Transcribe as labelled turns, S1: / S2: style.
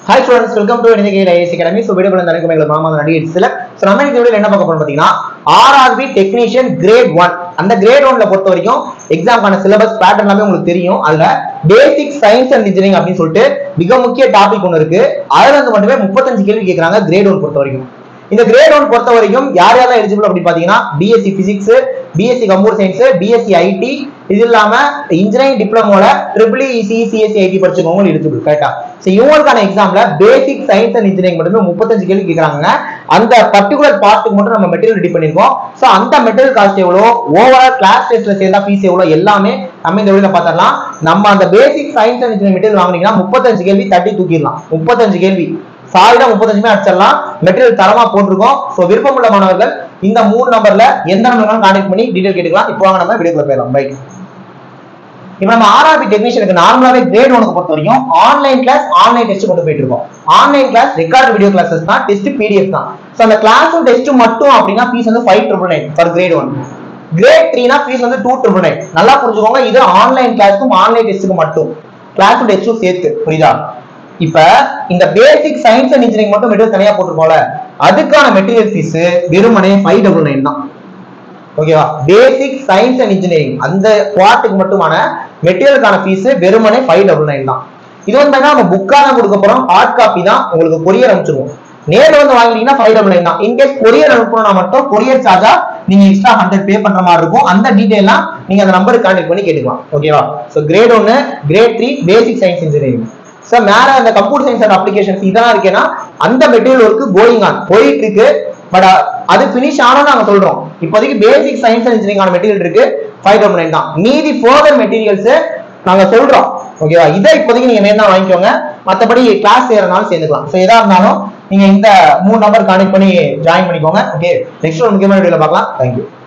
S1: hi students welcome to இணைய IS academy so video நடக்கும் எங்களுக்கு மாமா நடி சில ஸோ நம்ம இந்த வீடியோவில் என்ன பார்க்க போறோம் பார்த்தீங்கன்னா ஆர்ஆர்பி டெக்னீஷியன் கிரேட் ஒன் அந்த கிரேட் ஒன்ல பொறுத்த வரைக்கும் எக்ஸாம்க்கான சிலபஸ் பேட்டர்ன் எல்லாமே உங்களுக்கு தெரியும் அதுல பேசிக் சயின்ஸ் அண்ட் இன்ஜினியரிங் அப்படின்னு சொல்லிட்டு மிக முக்கிய டாபிக் ஒன்று இருக்கு அதுல இருந்து மட்டுமே முப்பத்தஞ்சு கேள்வி கேட்கறாங்க கிரேட் ஒன் பொறுத்த வரைக்கும் இந்த கிரேட் ஒன் பொறுத்த வரைக்கும் யார் யாரெல்லாம் எலிஜிபிள் அப்படின்னு பாத்தீங்கன்னா BSc physics BSc computer science BSc IT இது இல்லாம இன்ஜினியரிங் டிப்ளமோல ட்ரிபிள் இசி சிஎஸ்சி ஐடி படிச்சவங்க எலிஜிபிள் கரெக்டா ஸோ இவங்களுக்கான எக்ஸாம்ல பேசிக் சயின்ஸ் அண்ட் இன்ஜினியரிங் மட்டுமே முப்பத்தஞ்சு கேள்வி கேட்கறாங்க அந்த பர்டிகுலர் பார்ட்டுக்கு மட்டும் நம்ம மெட்டீரியல் ரெடி பண்ணிருக்கோம் ஸோ அந்த மெட்டீரியல் காஸ்ட் எவ்வளோ ஓவரால் கிளாஸ் டெஸ்ட்ல சேர்ந்தா ஃபீஸ் எவ்வளோ எல்லாமே நம்ம இந்த வீடியோல பார்த்துடலாம் நம்ம அந்த basic science and engineering material வாங்குனீங்கன்னா முப்பத்தஞ்சு கேள்வி தட்டி தூக்கிடலாம் முப்பத்தஞ்சு கேள்வி சாலிடா முப்பத்தஞ்சுமே அடிச்சிடலாம் மெட்டீரியல் தரமா போட்டிருக்கோம் ஸோ விருப்பமுள்ள மாணவர்கள் இந்த மூணு நம்பர்ல எந்த நம்பர் கான்டாக்ட் பண்ணி டீடைல் கேட்டுக்கலாம் இப்போ வாங்க நம்ம வீடியோக்குள்ள போயிடலாம் ரைட் இப்போ நம்ம ஆர்ஆர்பி டெக்னீஷியனுக்கு நார்மலாவே கிரேட் ஒனுக்கு பொறுத்த வரைக்கும் ஆன்லைன் கிளாஸ் ஆன்லைன் டெஸ்ட் கொண்டு போயிட்டு இருக்கோம் online class record video classes தான் டெஸ்ட் பிடிஎஃப் தான் ஸோ அந்த கிளாஸும் டெஸ்ட் மட்டும் அப்படின்னா ஃபீஸ் வந்து five triple nine for grade one grade த்ரீனா ஃபீஸ் வந்து டூ ட்ரிபிள் நைன் நல்லா புரிஞ்சுக்கோங்க இது ஆன்லைன் கிளாஸுக்கும் ஆன்லைன் டெஸ்ட்டுக்கு மட்டும் கிளாஸும் டெஸ்ட்டும் சேர்த்து புரியுதா இப்ப இந்த பேசிக் சயின்ஸ் அண்ட் இன்ஜினியரிங் மட்டும் மெட்டீரியல் தனியா போட்டிருக்கோம்ல அதுக்கான மெட்டீரியல் ஃபீஸ் வெறுமனே ஃபைவ் டபுள் நைன் தான் ஓகேவா பேசிக் சயின்ஸ் அண்ட் இன்ஜினியரிங் அந்த குவார்ட்டுக்கு மட்டுமான மெட்டீரியலுக்கான ஃபீஸ் வெறுமனே ஃபைவ் டபுள் நைன் தான் இது வந்து நம்ம புக்காக தான் கொடுக்க போறோம் ஹார்ட் காப்பி தான் உங்களுக்கு கொரியர் அனுப்பிச்சிருவோம் நேர்ல வந்து வாங்கிட்டீங்கன்னா ஃபைவ் டபுள் நைன் தான் இன்கேஸ் கொரியர் அனுப்பணும்னா மட்டும் கொரியர் சார்ஜா நீங்க எக்ஸ்ட்ரா ஹண்ட்ரட் பே பண்ற மாதிரி இருக்கும் அந்த டீடைல்லாம் நீங்க அந்த நம்பருக்கு கான்டெக்ட் பண்ணி கேட்டுக்கலாம் ஓகேவா ஸோ கிரேட் ஒன்னு grade three basic science engineering sir மேல அந்த கம்ப்யூட்டர் சயின்ஸ் அண்ட் அப்ளிகேஷன்ஸ் இதெல்லாம் இருக்கேன்னா அந்த மெட்டீரியல் ஒர்க்கு கோயிங் ஆன் போயிட்டு இருக்கு பட் அது பினிஷ் ஆனோம் நாங்க சொல்றோம் இப்போதைக்கு basic science and engineering material இருக்கு ஃபைவ் டபுள் நைன் தான் மீதி ஃபர்தர் மெட்டீரியல்ஸ் நாங்க சொல்றோம் ஓகேவா இதை இப்போதைக்கு நீங்க நேரம் வாங்கிக்கோங்க மற்றபடி கிளாஸ் சேரனாலும் சேர்ந்துக்கலாம் ஸோ எதா இருந்தாலும் நீங்க இந்த மூணு நம்பர் கான்டெக்ட் பண்ணி ஜாயின் பண்ணிக்கோங்க ஓகே நெக்ஸ்ட் ஒரு முக்கியமான வீடியோல பார்க்கலாம் தேங்க்யூ